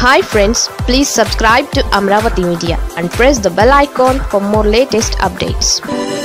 hi friends please subscribe to Amaravati media and press the bell icon for more latest updates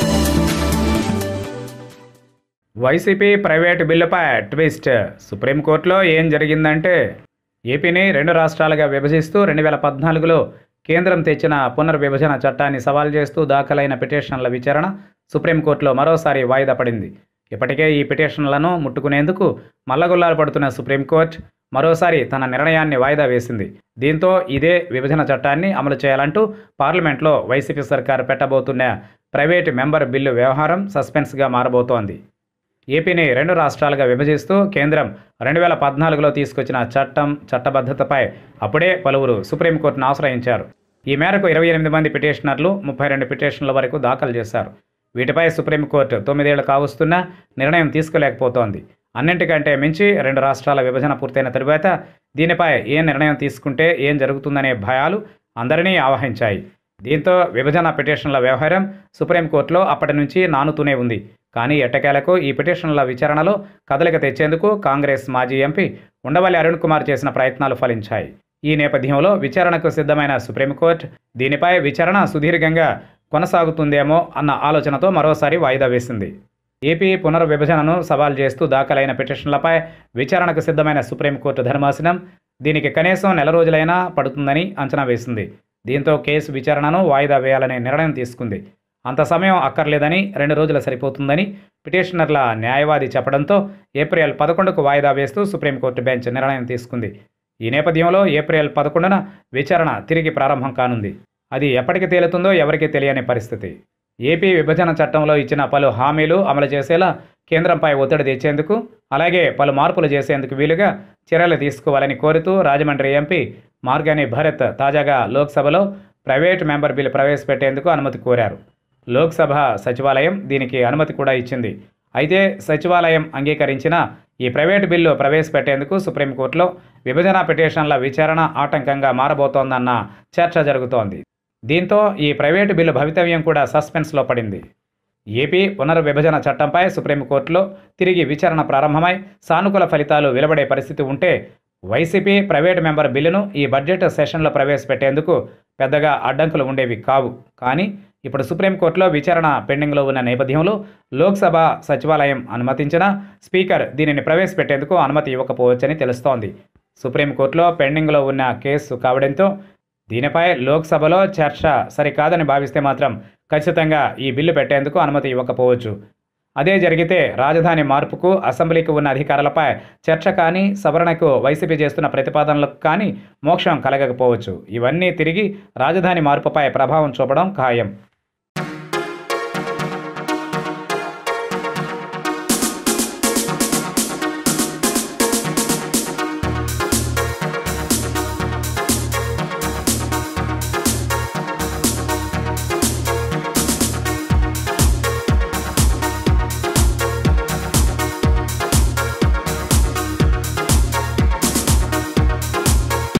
YCP private బిల్లుపై twist సుప్రీంకోర్టులో ఏం జరిగిందంటే ఏపీని రెండు రాష్ట్రాలుగా విభజిస్తూ రెండు వేల పద్నాలుగులో కేంద్రం తెచ్చిన పునర్విభజన చట్టాన్ని సవాల్ చేస్తూ దాఖలైన పిటిషన్ల విచారణ సుప్రీంకోర్టులో మరోసారి వాయిదా పడింది ఇప్పటికే ఈ పిటిషన్లను ముట్టుకునేందుకు మల్లగుల్లాలు పడుతున్న సుప్రీంకోర్టు మరోసారి తన నిర్ణయాన్ని వాయిదా వేసింది దీంతో ఇదే విభజన చట్టాన్ని అమలు చేయాలంటూ పార్లమెంట్లో వైసీపీ సర్కారు పెట్టబోతున్న ప్రైవేటు మెంబర్ బిల్లు వ్యవహారం సస్పెన్స్గా మారబోతోంది ఏపీని రెండు రాష్ట్రాలుగా విభజిస్తూ కేంద్రం రెండు వేల పద్నాలుగులో తీసుకొచ్చిన చట్టం చట్టబద్ధతపై అప్పుడే పలువురు సుప్రీంకోర్టును ఆశ్రయించారు ఈ మేరకు ఇరవై ఎనిమిది మంది పిటిషనర్లు ముప్పై రెండు పిటిషన్ల వరకు దాఖలు చేశారు వీటిపై సుప్రీంకోర్టు తొమ్మిదేళ్లు కావస్తున్నా నిర్ణయం తీసుకోలేకపోతోంది అన్నింటికంటే మించి రెండు రాష్ట్రాల విభజన పూర్తయిన తరువాత దీనిపై ఏ నిర్ణయం తీసుకుంటే ఏం జరుగుతుందనే భయాలు అందరినీ ఆవహించాయి దీంతో విభజన పిటిషన్ల వ్యవహారం సుప్రీంకోర్టులో అప్పటి నుంచి నానుతూనే ఉంది కానీ ఎట్టకేలకు ఈ పిటిషన్ల విచారణలో కదలిక తెచ్చేందుకు కాంగ్రెస్ మాజీ ఎంపీ ఉండవల్లి అరుణ్ కుమార్ చేసిన ప్రయత్నాలు ఫలించాయి ఈ నేపథ్యంలో విచారణకు సిద్ధమైన సుప్రీంకోర్టు దీనిపై విచారణ సుదీర్ఘంగా కొనసాగుతుందేమో అన్న ఆలోచనతో మరోసారి వాయిదా వేసింది ఏపీ పునర్విభజనను సవాల్ చేస్తూ దాఖలైన పిటిషన్లపై విచారణకు సిద్ధమైన సుప్రీంకోర్టు ధర్మాసనం దీనికి కనీసం నెల రోజులైనా పడుతుందని అంచనా వేసింది దీంతో కేసు విచారణను వాయిదా వేయాలనే నిర్ణయం తీసుకుంది అంత సమయం అక్కర్లేదని రెండు రోజులు సరిపోతుందని పిటిషనర్ల న్యాయవాది చెప్పడంతో ఏప్రిల్ పదకొండుకు వాయిదా వేస్తూ సుప్రీంకోర్టు బెంచ్ నిర్ణయం తీసుకుంది ఈ నేపథ్యంలో ఏప్రిల్ పదకొండున విచారణ తిరిగి ప్రారంభం కానుంది అది ఎప్పటికి తేలుతుందో ఎవరికీ తెలియని పరిస్థితి ఏపీ విభజన చట్టంలో ఇచ్చిన పలు హామీలు అమలు చేసేలా కేంద్రంపై ఒత్తిడి తెచ్చేందుకు అలాగే పలు మార్పులు చేసేందుకు వీలుగా చర్యలు తీసుకోవాలని కోరుతూ రాజమండ్రి ఎంపీ మార్గాని భరత్ తాజాగా లోక్సభలో ప్రైవేట్ మెంబర్ బిల్లు ప్రవేశపెట్టేందుకు అనుమతి కోరారు లోక్సభ సచివాలయం దీనికి అనుమతి కూడా ఇచ్చింది అయితే సచివాలయం అంగీకరించిన ఈ ప్రైవేటు బిల్లు ప్రవేశపెట్టేందుకు సుప్రీంకోర్టులో విభజన పిటిషన్ల విచారణ ఆటంకంగా మారబోతోందన్న చర్చ జరుగుతోంది దీంతో ఈ ప్రైవేటు బిల్లు భవితవ్యం కూడా సస్పెన్స్లో పడింది ఏపీ పునర్విభజన చట్టంపై సుప్రీంకోర్టులో తిరిగి విచారణ ప్రారంభమై సానుకూల ఫలితాలు వెలువడే పరిస్థితి ఉంటే వైసీపీ ప్రైవేటు మెంబర్ బిల్లును ఈ బడ్జెట్ సెషన్లో ప్రవేశపెట్టేందుకు పెద్దగా అడ్డంకులు ఉండేవి కావు కానీ ఇప్పుడు సుప్రీంకోర్టులో విచారణ పెండింగ్లో ఉన్న నేపథ్యంలో లోక్సభ సచివాలయం అనుమతించిన స్పీకర్ దీనిని ప్రవేశపెట్టేందుకు అనుమతి ఇవ్వకపోవచ్చని తెలుస్తోంది సుప్రీంకోర్టులో పెండింగ్లో ఉన్న కేసు కావడంతో దీనిపై లోక్సభలో చర్చ సరికాదని భావిస్తే మాత్రం ఖచ్చితంగా ఈ బిల్లు పెట్టేందుకు అనుమతి ఇవ్వకపోవచ్చు అదే జరిగితే రాజధాని మార్పుకు అసెంబ్లీకి ఉన్న అధికారాలపై చర్చ కానీ సవరణకు వైసీపీ చేస్తున్న ప్రతిపాదనలకు కానీ మోక్షం కలగకపోవచ్చు ఇవన్నీ తిరిగి రాజధాని మార్పుపై ప్రభావం చూపడం ఖాయం